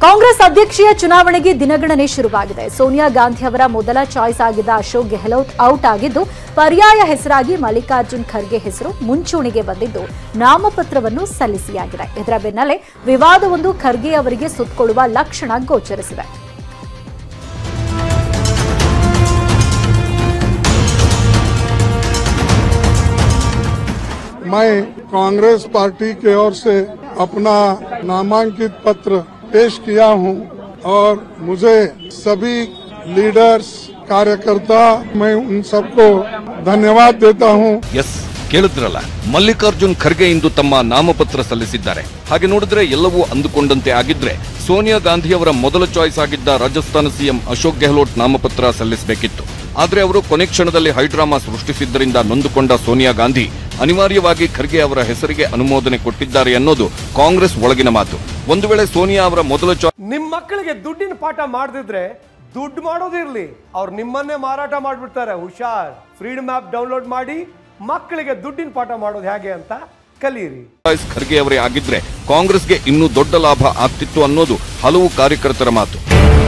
ಕಾಂಗ್ರೆಸ್ ಅಧ್ಯಕ್ಷೀಯ ಚುನಾವಣೆಗೆ ದಿನಗಣನೆ ಶುರುವಾಗಿದೆ ಸೋನಿಯಾ ಗಾಂಧಿ ಅವರ ಮೊದಲ ಚಾಯ್ಸ್ ಆಗಿದ್ದ ಅಶೋಕ್ ಗೆಹ್ಲೋಟ್ ಔಟ್ ಆಗಿದ್ದು ಪರ್ಯಾಯ ಹೆಸರಾಗಿ ಮಲ್ಲಿಕಾರ್ಜುನ್ ಖರ್ಗೆ ಹೆಸರು ಮುಂಚೂಣಿಗೆ ಬಂದಿದ್ದು ನಾಮಪತ್ರವನ್ನು ಸಲ್ಲಿಸಿಯಾಗಿದೆ ಇದರ ಬೆನ್ನಲ್ಲೇ ವಿವಾದವೊಂದು ಖರ್ಗೆ ಅವರಿಗೆ ಸುತ್ತಕೊಳ್ಳುವ ಲಕ್ಷಣ ಗೋಚರಿಸಿದೆ मैं कांग्रेस पार्टी के ओर से अपना नामांकित पत्र पेश किया हूं और मुझे सभी लीडर्स कार्यकर्ता मैं उन सबको धन्यवाद देता हूं ಎಸ್ ಕೇಳಿದ್ರಲ್ಲ ಮಲ್ಲಿಕಾರ್ಜುನ್ ಖರ್ಗೆ ಇಂದು ತಮ್ಮ ನಾಮಪತ್ರ ಸಲ್ಲಿಸಿದ್ದಾರೆ ಹಾಗೆ ನೋಡಿದ್ರೆ ಎಲ್ಲವೂ ಅಂದುಕೊಂಡಂತೆ ಆಗಿದ್ರೆ ಸೋನಿಯಾ ಗಾಂಧಿಯವರ ಮೊದಲ ಚಾಯ್ಸ್ ಆಗಿದ್ದ ರಾಜಸ್ಥಾನ ಸಿಎಂ ಅಶೋಕ್ ಗೆಹ್ಲೋಟ್ ನಾಮಪತ್ರ ಸಲ್ಲಿಸಬೇಕಿತ್ತು ಆದ್ರೆ ಅವರು ಕೊನೆ ಕ್ಷಣದಲ್ಲಿ ಹೈಡ್ರಾಮಾ ಸೃಷ್ಟಿಸಿದ್ದರಿಂದ ನೊಂದುಕೊಂಡ ಸೋನಿಯಾ ಗಾಂಧಿ ಅನಿವಾರ್ಯವಾಗಿ ಖರ್ಗೆ ಅವರ ಹೆಸರಿಗೆ ಅನುಮೋದನೆ ಕೊಟ್ಟಿದ್ದಾರೆ ಅನ್ನೋದು ಕಾಂಗ್ರೆಸ್ ಒಳಗಿನ ಮಾತು ಒಂದು ವೇಳೆ ಸೋನಿಯಾ ಅವರ ಮೊದಲ ಚಾಯ್ಸ್ ನಿಮ್ ಮಕ್ಕಳಿಗೆ ದುಡ್ಡಿನ ಪಾಠ ಮಾಡದಿದ್ರೆ ದುಡ್ಡು ಮಾಡೋದಿರ್ಲಿ ಅವ್ರು ನಿಮ್ಮನ್ನೇ ಮಾರಾಟ ಮಾಡ್ಬಿಡ್ತಾರೆ ಹುಷಾರ್ ಫ್ರೀಡಮ್ ಆಪ್ ಡೌನ್ಲೋಡ್ ಮಾಡಿ ಮಕ್ಕಳಿಗೆ ದುಡ್ಡಿನ ಪಾಠ ಮಾಡೋದು ಹೇಗೆ ಅಂತ ಕಲೀರಿ ಚಾಯ್ಸ್ ಖರ್ಗೆ ಅವರೇ ಆಗಿದ್ರೆ ಕಾಂಗ್ರೆಸ್ಗೆ ಇನ್ನೂ ದೊಡ್ಡ ಲಾಭ ಆಗ್ತಿತ್ತು ಅನ್ನೋದು ಹಲವು ಕಾರ್ಯಕರ್ತರ ಮಾತು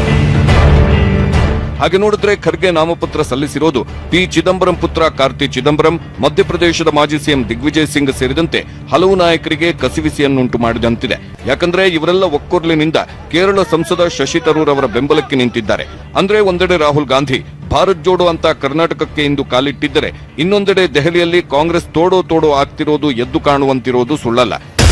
ಹಾಗೆ ನೋಡಿದ್ರೆ ಖರ್ಗೆ ನಾಮಪತ್ರ ಸಲ್ಲಿಸಿರೋದು ಪಿ ಚಿದಂಬರಂ ಪುತ್ರ ಕಾರ್ತಿ ಚಿದಂಬರಂ ಮಧ್ಯಪ್ರದೇಶದ ಮಾಜಿ ಸಿಎಂ ದಿಗ್ವಿಜಯ್ ಸಿಂಗ್ ಸೇರಿದಂತೆ ಹಲವು ನಾಯಕರಿಗೆ ಕಸಿವಿಸಿಯನ್ನುಂಟು ಮಾಡಿದಂತಿದೆ ಯಾಕಂದ್ರೆ ಇವರೆಲ್ಲ ಒಕ್ಕೊರ್ಲಿನಿಂದ ಕೇರಳ ಸಂಸದ ಶಶಿ ತರೂರ್ ಅವರ ಬೆಂಬಲಕ್ಕೆ ನಿಂತಿದ್ದಾರೆ ಅಂದ್ರೆ ಒಂದೆಡೆ ರಾಹುಲ್ ಗಾಂಧಿ ಭಾರತ್ ಜೋಡೋ ಅಂತ ಕರ್ನಾಟಕಕ್ಕೆ ಇಂದು ಕಾಲಿಟ್ಟಿದ್ದರೆ ಇನ್ನೊಂದೆಡೆ ದೆಹಲಿಯಲ್ಲಿ ಕಾಂಗ್ರೆಸ್ ತೋಡೋ ತೋಡೋ ಆಗ್ತಿರೋದು ಎದ್ದು ಕಾಣುವಂತಿರೋದು ಸುಳ್ಳಲ್ಲ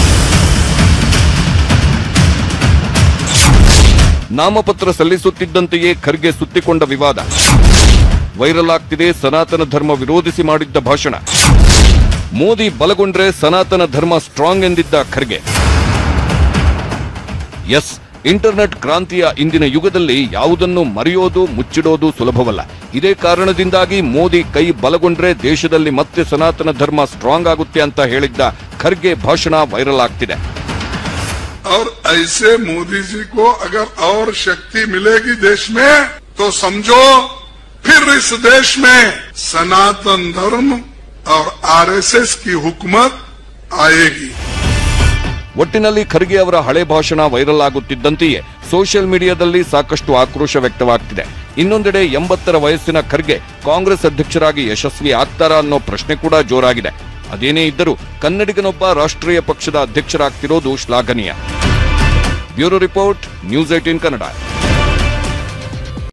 ನಾಮಪತ್ರ ಸಲ್ಲಿಸುತ್ತಿದ್ದಂತೆಯೇ ಖರ್ಗೆ ಸುತ್ತಿಕೊಂಡ ವಿವಾದ ವೈರಲ್ ಆಗ್ತಿದೆ ಸನಾತನ ಧರ್ಮ ವಿರೋಧಿಸಿ ಮಾಡಿದ್ದ ಭಾಷಣ ಮೋದಿ ಬಲಗೊಂಡ್ರೆ ಸನಾತನ ಧರ್ಮ ಸ್ಟ್ರಾಂಗ್ ಎಂದಿದ್ದ ಖರ್ಗೆ ಎಸ್ ಇಂಟರ್ನೆಟ್ ಕ್ರಾಂತಿಯ ಇಂದಿನ ಯುಗದಲ್ಲಿ ಯಾವುದನ್ನು ಮರೆಯೋದು ಮುಚ್ಚಿಡೋದು ಸುಲಭವಲ್ಲ ಇದೇ ಕಾರಣದಿಂದಾಗಿ ಮೋದಿ ಕೈ ಬಲಗೊಂಡ್ರೆ ದೇಶದಲ್ಲಿ ಮತ್ತೆ ಸನಾತನ ಧರ್ಮ ಸ್ಟ್ರಾಂಗ್ ಆಗುತ್ತೆ ಅಂತ ಹೇಳಿದ್ದ ಖರ್ಗೆ ಭಾಷಣ ವೈರಲ್ ಆಗ್ತಿದೆ और ऐसे मोदी जी को अगर और शक्ति मिलेगी देश में तो समझो फिर इस देश में सनातन धर्म और आरएसएस की हुकूमत आएगी ಒಟ್ಟಿನಲ್ಲಿ ಖರ್ಗೆ ಅವರ ಹಳೆ ಭಾಷಣ ವೈರಲ್ ಆಗುತ್ತಿದ್ದಂತೆಯೇ ಸೋಷಿಯಲ್ ಮೀಡಿಯಾದಲ್ಲಿ ಸಾಕಷ್ಟು ಆಕ್ರೋಶ ವ್ಯಕ್ತವಾಗ್ತಿದೆ ಇನ್ನೊಂದೆಡೆ ಎಂಬತ್ತರ ವಯಸ್ಸಿನ ಖರ್ಗೆ ಕಾಂಗ್ರೆಸ್ ಅಧ್ಯಕ್ಷರಾಗಿ ಯಶಸ್ವಿ ಆಗ್ತಾರಾ ಅನ್ನೋ ಪ್ರಶ್ನೆ ಕೂಡ ಜೋರಾಗಿದೆ ಅದೇನೇ ಇದ್ದರೂ ಕನ್ನಡಿಗನೊಬ್ಬ ರಾಷ್ಟ್ರೀಯ ಪಕ್ಷದ ಅಧ್ಯಕ್ಷರಾಗ್ತಿರೋದು ಶ್ಲಾಘನೀಯ bureau report news eighteen Kannada